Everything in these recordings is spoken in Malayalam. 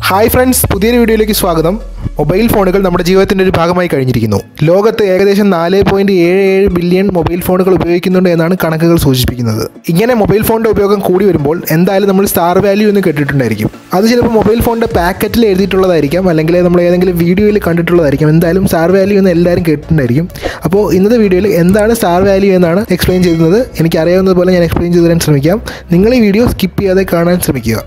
ഹായ് ഫ്രണ്ട്സ് പുതിയൊരു വീഡിയോയിലേക്ക് സ്വാഗതം മൊബൈൽ ഫോണുകൾ നമ്മുടെ ജീവിതത്തിൻ്റെ ഒരു ഭാഗമായി കഴിഞ്ഞിരിക്കുന്നു ലോകത്ത് ഏകദേശം നാല് പോയിന്റ് ഏഴ് ഏഴ് ബില്യൺ മൊബൈൽ ഫോണുകൾ ഉപയോഗിക്കുന്നുണ്ട് എന്നാണ് കണക്കുകൾ സൂചിപ്പിക്കുന്നത് ഇങ്ങനെ മൊബൈൽ ഫോണിൻ്റെ ഉപയോഗം കൂടി വരുമ്പോൾ എന്തായാലും നമ്മൾ സ്റ്റാർ വാല്യൂ എന്ന് കേട്ടിട്ടുണ്ടായിരിക്കും അത് ചിലപ്പോൾ മൊബൈൽ ഫോണിൻ്റെ പാക്കറ്റിൽ എഴുതിയിട്ടുള്ളതായിരിക്കാം അല്ലെങ്കിൽ നമ്മൾ ഏതെങ്കിലും വീഡിയോയിൽ കണ്ടിട്ടുള്ളതായിരിക്കും എന്തായാലും സ്റ്റാർ വാല്യൂ എന്ന് എല്ലാവരും കേട്ടിട്ടുണ്ടായിരിക്കും അപ്പോൾ ഇന്നത്തെ വീഡിയോയിൽ എന്താണ് സ്റ്റാർ വാല്യൂ എന്നാണ് എക്സ്പ്ലെയിൻ ചെയ്യുന്നത് എനിക്കറിയാവുന്നതുപോലെ ഞാൻ എക്സ്പ്ലെയിൻ ചെയ്തു തരാൻ ശ്രമിക്കാം നിങ്ങൾ ഈ വീഡിയോ സ്കിപ്പ് ചെയ്യാതെ കാണാൻ ശ്രമിക്കുക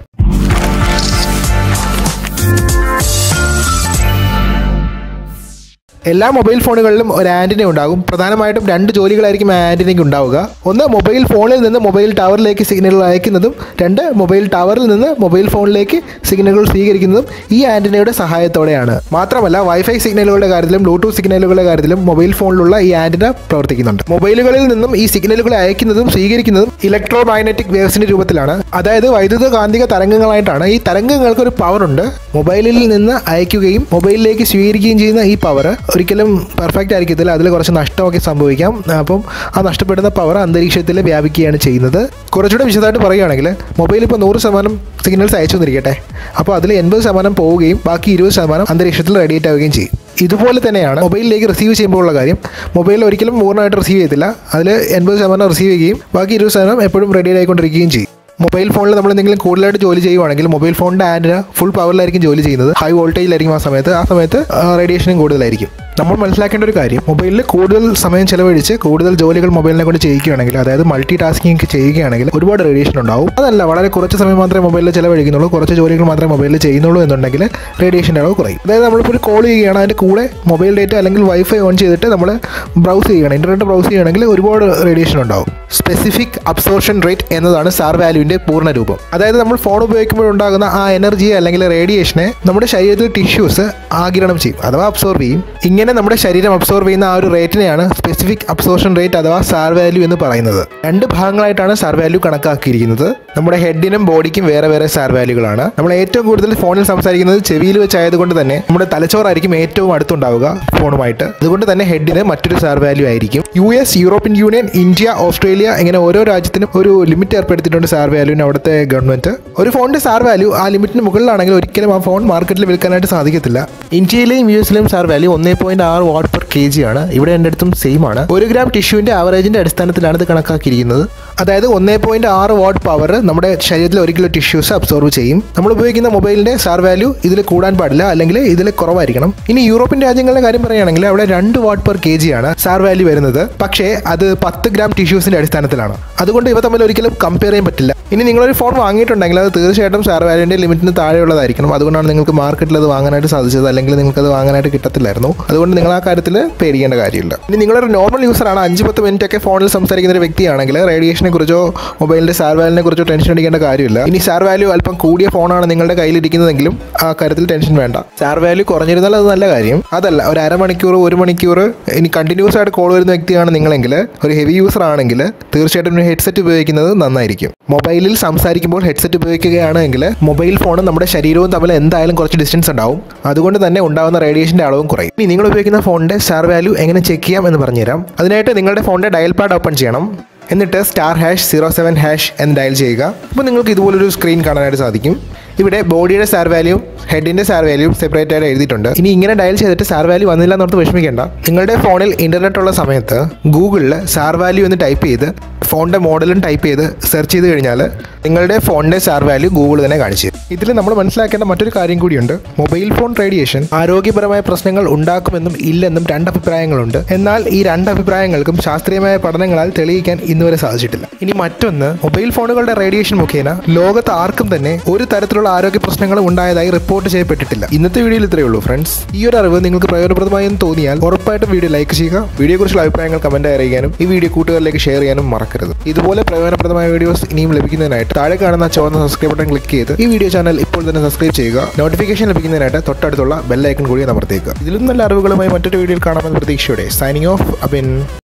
എല്ലാ മൊബൈൽ ഫോണുകളിലും ഒരു ആൻറ്റിന ഉണ്ടാകും പ്രധാനമായിട്ടും രണ്ട് ജോലികളായിരിക്കും ആ ആൻറ്റിനയ്ക്ക് ഉണ്ടാവുക ഒന്ന് മൊബൈൽ ഫോണിൽ നിന്ന് മൊബൈൽ ടവറിലേക്ക് സിഗ്നലുകൾ അയക്കുന്നതും രണ്ട് മൊബൈൽ ടവറിൽ നിന്ന് മൊബൈൽ ഫോണിലേക്ക് സിഗ്നലുകൾ സ്വീകരിക്കുന്നതും ഈ ആൻറ്റിനയുടെ സഹായത്തോടെയാണ് മാത്രമല്ല വൈഫൈ സിഗ്നലുകളുടെ കാര്യത്തിലും ബ്ലൂടൂത്ത് സിഗ്നലുകളുടെ കാര്യത്തിലും മൊബൈൽ ഫോണിലുള്ള ഈ ആൻറ്റിന പ്രവർത്തിക്കുന്നുണ്ട് മൊബൈലുകളിൽ നിന്നും ഈ സിഗ്നലുകളെ അയക്കുന്നതും സ്വീകരിക്കുന്നതും ഇലക്ട്രോ മാഗ്നറ്റിക് വേവ്സിന്റെ രൂപത്തിലാണ് അതായത് വൈദ്യുത കാന്തിക തരംഗങ്ങളായിട്ടാണ് ഈ തരംഗങ്ങൾക്ക് ഒരു പവർ ഉണ്ട് മൊബൈലിൽ നിന്ന് അയക്കുകയും മൊബൈലിലേക്ക് സ്വീകരിക്കുകയും ചെയ്യുന്ന ഈ പവർ ഒരിക്കലും പെർഫെക്റ്റ് ആയിരിക്കത്തില്ല അതിൽ കുറച്ച് നഷ്ടമൊക്കെ സംഭവിക്കാം അപ്പം ആ നഷ്ടപ്പെടുന്ന പവർ അന്തരീക്ഷത്തിൽ വ്യാപിക്കുകയാണ് ചെയ്യുന്നത് കുറച്ചുകൂടെ വിശദമായിട്ട് പറയുകയാണെങ്കിൽ മൊബൈൽ ഇപ്പോൾ നൂറ് ശതമാനം സിഗ്നൽസ് അയച്ചു തന്നിരിക്കട്ടെ അപ്പോൾ അതിൽ എൺപത് ശതമാനം പോവുകയും ബാക്കി ഇരുപത് ശതമാനം അന്തരീക്ഷത്തിൽ റേഡിയേറ്റ് ആവുകയും ചെയ്യും ഇതുപോലെ തന്നെയാണ് മൊബൈലിലേക്ക് റിസീവ് ചെയ്യുമ്പോഴുള്ള കാര്യം മൊബൈൽ ഒരിക്കലും പൂർണ്ണമായിട്ട് റിസീവ് ചെയ്യത്തില്ല അതിൽ എൺപത് ശതമാനം റിസീവ് ചെയ്യുകയും ബാക്കി ഇരുപത് ശതമാനം എപ്പോഴും റെഡിയേറ്റ് ആയിക്കൊണ്ടിരിക്കുകയും ചെയ്യും മൊബൈൽ ഫോണിൽ നമ്മൾ എന്തെങ്കിലും കൂടുതലായിട്ട് ജോലി ചെയ്യുവാണെങ്കിൽ മൊബൈൽ ഫോണിൻ്റെ ആൻറ്റിന ഫുൾ പവറിലായിരിക്കും ജോലി ചെയ്യുന്നത് ഹൈ വോൾട്ടേജിലായിരിക്കും ആ സമയത്ത് ആ സമയത്ത് റേഡിയേഷനും കൂടുതലായിരിക്കും നമ്മൾ മനസ്സിലാക്കേണ്ട ഒരു കാര്യം മൊബൈലിൽ കൂടുതൽ സമയം ചിലവഴിച്ച് കൂടുതൽ ജോലികൾ മൊബൈലിനെ കൊണ്ട് ചെയ്യുകയാണെങ്കിൽ അതായത് മൾട്ടി ടാസ്കിങ് ചെയ്യുകയാണെങ്കിൽ ഒരുപാട് റേഡിയേഷൻ ഉണ്ടാവും അതല്ല വളരെ കുറച്ച് സമയം മാത്രമേ മൊബൈലിൽ ചിലവഴിക്കുന്നുള്ളൂ കുറച്ച് ജോലികൾ മാത്രമേ മൊബൈലിൽ ചെയ്യുന്നുള്ളൂ എന്നുണ്ടെങ്കിൽ റേഡിയേഷൻ്റെ അളവ് കുറയും അതായത് നമ്മളിപ്പോൾ ഒരു കോൾ ചെയ്യുകയാണ് അതിൻ്റെ കൂടെ മൊബൈൽ ഡേറ്റ അല്ലെങ്കിൽ വൈഫൈ ഓൺ ചെയ്തിട്ട് നമ്മൾ ബ്രൗസ് ചെയ്യുകയാണ് ഇൻ്റർനെറ്റ് ബ്രൗസ് ചെയ്യുകയാണെങ്കിൽ ഒരുപാട് റേഡിയേഷൻ ഉണ്ടാവും സ്പെസിഫിക് അബ്സോർഷൻ റേറ്റ് എന്നതാണ് സാർ വാല്യൂവിൻ്റെ പൂർണ്ണ രൂപം അതായത് നമ്മൾ ഫോൺ ഉപയോഗിക്കുമ്പോഴുണ്ടാകുന്ന ആ എനർജിയെ അല്ലെങ്കിൽ റേഡിയേഷനെ നമ്മുടെ ശരീരത്തിൽ ടിഷ്യൂസ് ആഗിരണം ചെയ്യും അഥവാ അബ്സോർവ് ചെയ്യും ഇങ്ങനെ നമ്മുടെ ശരീരം അബ്സോർവ് ചെയ്യുന്ന ആ ഒരു റേറ്റിനെയാണ് സ്പെസിഫിക് അബ്സോർഷൻ റേറ്റ് അഥവാ സാർ വാല്യൂ എന്ന് പറയുന്നത് രണ്ട് ഭാഗങ്ങളായിട്ടാണ് സാർ വാല്യൂ കണക്കാക്കിയിരിക്കുന്നത് നമ്മുടെ ഹെഡിനും ബോഡിക്കും വേറെ വേറെ സാർ വാല്യൂകളാണ് നമ്മൾ ഏറ്റവും കൂടുതൽ ഫോണിൽ സംസാരിക്കുന്നത് ചെവിയിൽ വെച്ചായതുകൊണ്ട് തന്നെ നമ്മുടെ തലച്ചോറായിരിക്കും ഏറ്റവും അടുത്തുണ്ടാവുക ഫോണുമായിട്ട് അതുകൊണ്ട് തന്നെ ഹെഡിന് മറ്റൊരു സാർ വാല്യൂ ആയിരിക്കും U S European Union India Australia ഇങ്ങനെ ഓരോ രാജ്യത്തിനും ഒരു ലിമിറ്റ് ഏർപ്പെടുത്തിയിട്ടുണ്ട് സാർ വാല്യൂവിന് അവിടുത്തെ ഗവൺമെന്റ് ഒരു ഫോണിന്റെ സാർ വാല്യൂ ആ ലിമിറ്റിന് മുകളിലാണെങ്കിൽ ഒരിക്കലും ആ ഫോൺ മാർക്കറ്റിൽ വിൽക്കാനായിട്ട് സാധിക്കത്തില്ല ഇന്ത്യയിലെയും യു എസിലെയും സാർ വാല്യൂ ഒന്നേ പോയിന്റ് ആറ് വാട്ട് പെർ കെ ജി ആണ് ഇവിടെ എൻ്റെ അടുത്തും സെയിം ആണ് ഒരു ഗ്രാം ടിഷ്യൂവിന്റെ ആവറേജിന്റെ അടിസ്ഥാനത്തിലാണ് ഇത് കണക്കാക്കിയിരിക്കുന്നത് അതായത് ഒന്നേ പോയിന്റ് ആറ് വാട്ട് പവർ നമ്മുടെ ശരീരത്തിൽ ഒരു കിലോ ടിഷ്യൂസ് അബ്സോർവ് ചെയ്യും നമ്മൾ ഉപയോഗിക്കുന്ന മൊബൈലിന്റെ സാർ വാല്യൂ ഇതിൽ കൂടാൻ പാടില്ല അല്ലെങ്കിൽ ഇതിൽ കുറവായിരിക്കണം ഇനി യൂറോപ്യൻ രാജ്യങ്ങളുടെ കാര്യം പറയുകയാണെങ്കിൽ അവിടെ രണ്ട് വാട്ട് പെർ കെ ജി ആണ് സാർ വാല്യൂ വരുന്നത് പക്ഷേ അത് പത്ത് ഗ്രാം ടിഷ്യൂസിന്റെ അടിസ്ഥാനത്തിലാണ് അതുകൊണ്ട് ഇവ തമ്മിൽ ഒരിക്കലും കമ്പയർ ചെയ്യാൻ പറ്റില്ല ഇനി നിങ്ങളൊരു ഫോൺ വാങ്ങിയിട്ടുണ്ടെങ്കിൽ അത് തീർച്ചയായിട്ടും സാർ വാല്യൂവിന്റെ ലിമിറ്റിന് താഴെയുള്ളതായിരിക്കണം അതുകൊണ്ടാണ് നിങ്ങൾക്ക് മാർക്കറ്റിൽ അത് വാങ്ങാനായിട്ട് സാധിച്ചത് അല്ലെങ്കിൽ നിങ്ങൾക്ക് അത് വാങ്ങാനായിട്ട് കിട്ടത്തില്ലായിരുന്നു അതുകൊണ്ട് നിങ്ങൾ ആ കാര്യത്തിൽ പേടിക്കേണ്ട കാര്യമില്ല ഇനി നിങ്ങളൊരു നോർമൽ യൂസറാണ് അഞ്ച് പത്ത് മിനിറ്റ് ഒക്കെ ഫോണിൽ സംസാരിക്കുന്ന ഒരു വ്യക്തിയാണെങ്കിൽ റേഡിയേഷനെ കുറിച്ചോ മൊബൈലിന്റെ സാർ വാല്യൂനെ കുറിച്ചോ ടെൻഷൻ അടിക്കേണ്ട കാര്യമില്ല ഇനി സാർ വാല്യൂ അല്പം കൂടിയ ഫോണാണ് നിങ്ങളുടെ കയ്യിലിരിക്കുന്നതെങ്കിലും ആ കാര്യത്തിൽ ടെൻഷൻ വേണ്ട സാർ വാല്യൂ കുറഞ്ഞിരുന്നാൽ അത് നല്ല കാര്യം അതല്ല ഒരു അരമണിക്കൂർ ഒരു മണിക്കൂർ ഇനി കണ്ടിന്യൂസ് ആയിട്ട് കോൾ വരുന്ന വ്യക്തിയാണ് നിങ്ങളെങ്കിൽ ഒരു ഹെവി യൂസർ ആണെങ്കിൽ തീർച്ചയായിട്ടും ഒരു ഹെഡ്സെറ്റ് ഉപയോഗിക്കുന്നത് നന്നായിരിക്കും മൊബൈലിൽ സംസാരിക്കുമ്പോൾ ഹെഡ്സെറ്റ് ഉപയോഗിക്കുകയാണെങ്കിൽ മൊബൈൽ ഫോണും നമ്മുടെ ശരീരവും തമ്മിൽ എന്തായാലും കുറച്ച് ഡിസ്റ്റൻസ് ഉണ്ടാവും അതുകൊണ്ട് തന്നെ ഉണ്ടാകുന്ന റേഡിയേഷൻ്റെ അളവും കുറയും ഇനി നിങ്ങൾ ഉപയോഗിക്കുന്ന ഫോണിൻ്റെ സ്റ്റാർ വാല്യൂ എങ്ങനെ ചെക്ക് ചെയ്യാം എന്ന് പറഞ്ഞുതരാം അതിനായിട്ട് നിങ്ങളുടെ ഫോണിൻ്റെ ഡയൽ പാഡ് ഓപ്പൺ ചെയ്യണം എന്നിട്ട് star hash zero seven hash എന്ന് ഡയൽ ചെയ്യുക അപ്പോൾ നിങ്ങൾക്ക് ഇതുപോലൊരു സ്ക്രീൻ കാണാനായിട്ട് സാധിക്കും ഇവിടെ ബോഡിയുടെ സാർ വാല്യൂ ഹെഡിൻ്റെ സാർ വാല്യൂ സെപ്പറേറ്റ് ആയിട്ട് എഴുതിയിട്ടുണ്ട് ഇനി ഇങ്ങനെ ഡയൽ ചെയ്തിട്ട് സാർ വാല്യൂ വന്നില്ല എന്നോർത്ത് വിഷമിക്കേണ്ട നിങ്ങളുടെ ഫോണിൽ ഇൻ്റർനെറ്റ് ഉള്ള സമയത്ത് ഗൂഗിളിൽ സാർ വാല്യൂ എന്ന് ടൈപ്പ് ചെയ്ത് ഫോണിൻ്റെ മോഡലും ടൈപ്പ് ചെയ്ത് സെർച്ച് ചെയ്ത് കഴിഞ്ഞാൽ നിങ്ങളുടെ ഫോണിൻ്റെ സാർ വാല്യൂ ഗൂഗിൾ തന്നെ കാണിച്ചു തരും. ഇതിൽ നമ്മൾ മനസ്സിലാക്കേണ്ട മറ്റൊരു കാര്യം കൂടിയുണ്ട് മൊബൈൽ ഫോൺ റേഡിയേഷൻ ആരോഗ്യപരമായ പ്രശ്നങ്ങൾ ഉണ്ടാക്കുമെന്നും ഇല്ലെന്നും രണ്ട് അഭിപ്രായങ്ങളുണ്ട് എന്നാൽ ഈ രണ്ട് അഭിപ്രായങ്ങൾക്കും ശാസ്ത്രീയമായ പഠനങ്ങളാൽ തെളിയിക്കാൻ ഇന്നുവരെ സാധിച്ചിട്ടില്ല ഇനി മറ്റൊന്ന് മൊബൈൽ ഫോണുകളുടെ റേഡിയേഷൻ മുഖേന ലോകത്ത് ആർക്കും തന്നെ ഒരു തരത്തിലുള്ള ആരോഗ്യ പ്രശ്നങ്ങളും ഉണ്ടായതായി റിപ്പോർട്ട് ചെയ്യപ്പെട്ടിട്ടില്ല ഇന്നത്തെ വീഡിയോയിൽ ഇത്രയേ ഉള്ളൂ ഫ്രണ്ട്സ് ഈ ഒരു അറിവ് നിങ്ങൾക്ക് പ്രയോജനപ്രദമായി എന്ന് തോന്നിയാൽ ഉറപ്പായിട്ടും വീഡിയോ ലൈക്ക് ചെയ്യുക വീഡിയോയെക്കുറിച്ചുള്ള അഭിപ്രായങ്ങൾ കമന്റ് അറിയിക്കാനും ഈ വീഡിയോ കൂട്ടുകാരിലേക്ക് ഷെയർ ചെയ്യാനും മറക്കരുത് ഇതുപോലെ പ്രയോജനപ്രദമായ വീഡിയോസ് ഇനിയും ലഭിക്കുന്നതിനായിട്ട് താഴെ കാണുന്ന ചുവന്ന സബ്സ്ക്രൈബ് ബട്ടൺ ക്ലിക്ക് ചെയ്ത് ഈ വീഡിയോ ചാനൽ ഇപ്പോൾ തന്നെ സബ്സ്ക്രൈബ് ചെയ്യുക നോട്ടിഫിക്കേഷൻ ലഭിക്കുന്നതിനായിട്ട് തൊട്ടടുത്തുള്ള ബെല്ലൈക്കൺ കൂടി അമർത്തേക്കുക ഇതിലും നല്ല അറിവുകളുമായി മറ്റൊരു വീഡിയോയിൽ കാണാമെന്ന പ്രതീക്ഷയോടെ സൈനിങ് ഓഫ് അബിൻ